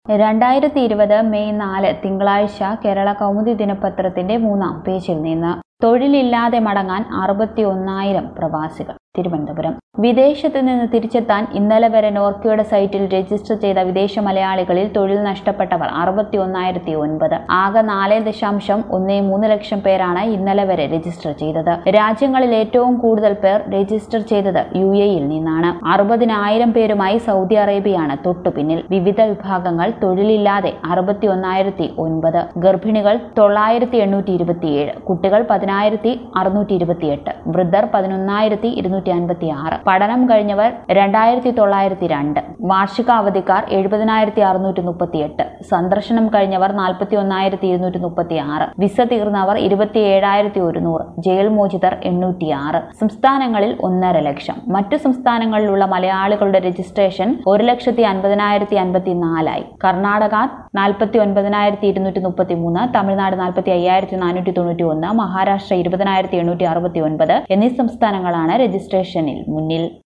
രണ്ടായിരത്തി ഇരുപത് മെയ് നാല് തിങ്കളാഴ്ച കേരള കൗമുദി ദിനപത്രത്തിന്റെ മൂന്നാം പേജിൽ നിന്ന് തൊഴിലില്ലാതെ മടങ്ങാൻ അറുപത്തി ഒന്നായിരം പ്രവാസികൾ തിരുവനന്തപുരം വിദേശത്ത് നിന്ന് തിരിച്ചെത്താൻ ഇന്നലെ വരെ നോർക്കയുടെ സൈറ്റിൽ രജിസ്റ്റർ ചെയ്ത വിദേശ മലയാളികളിൽ തൊഴിൽ നഷ്ടപ്പെട്ടവർ അറുപത്തി ഒന്നായിരത്തി ഒൻപത് ആകെ നാല് ദശാംശം ഒന്നേ മൂന്ന് ലക്ഷം പേരാണ് ഇന്നലെ വരെ രജിസ്റ്റർ ചെയ്തത് രാജ്യങ്ങളിൽ ഏറ്റവും കൂടുതൽ പേർ രജിസ്റ്റർ ചെയ്തത് യു എയിൽ നിന്നാണ് അറുപതിനായിരം പേരുമായി സൗദി അറേബ്യയാണ് തൊട്ടുപിന്നിൽ വിവിധ വിഭാഗങ്ങൾ തൊഴിലില്ലാതെ അറുപത്തി ഒന്നായിരത്തി ഒൻപത് ഗർഭിണികൾ തൊള്ളായിരത്തി എണ്ണൂറ്റി ഇരുപത്തിയേഴ് കുട്ടികൾ പതിനായിരത്തി അറുന്നൂറ്റി ഇരുപത്തിയെട്ട് വൃദ്ധർ പതിനൊന്നായിരത്തി ഇരുന്നൂറ്റി അൻപത്തി ആറ് പഠനം കഴിഞ്ഞവർ രണ്ടായിരത്തി തൊള്ളായിരത്തി രണ്ട് വാർഷിക അവധിക്കാർ എഴുപതിനായിരത്തി അറുന്നൂറ്റി മുപ്പത്തിയെട്ട് സന്ദർശനം കഴിഞ്ഞവർ നാൽപ്പത്തി ഒന്നായിരത്തി ഇരുന്നൂറ്റി മുപ്പത്തി ആറ് വിസ തീർന്നവർ ഇരുപത്തി ഏഴായിരത്തി ഒരുന്നൂറ് ജയിൽ മോചിതർ എണ്ണൂറ്റി ആറ് സംസ്ഥാനങ്ങളിൽ ഒന്നര ലക്ഷം മറ്റു സംസ്ഥാനങ്ങളിലുള്ള മലയാളികളുടെ രജിസ്ട്രേഷൻ ഒരു ലക്ഷത്തി അൻപതിനായിരത്തി അൻപത്തി നാലായി കർണാടക നാൽപ്പത്തി ഒൻപതിനായിരത്തി ഇരുന്നൂറ്റി മുപ്പത്തി മൂന്ന് തമിഴ്നാട് നാൽപ്പത്തി അയ്യായിരത്തി നാനൂറ്റി തൊണ്ണൂറ്റി ഒന്ന് മഹാരാഷ്ട്ര ഇരുപതിനായിരത്തി എണ്ണൂറ്റി അറുപത്തി ഒൻപത് എന്നീ സംസ്ഥാനങ്ങളാണ് രജിസ്ട്രേഷനിൽ മുന്നിൽ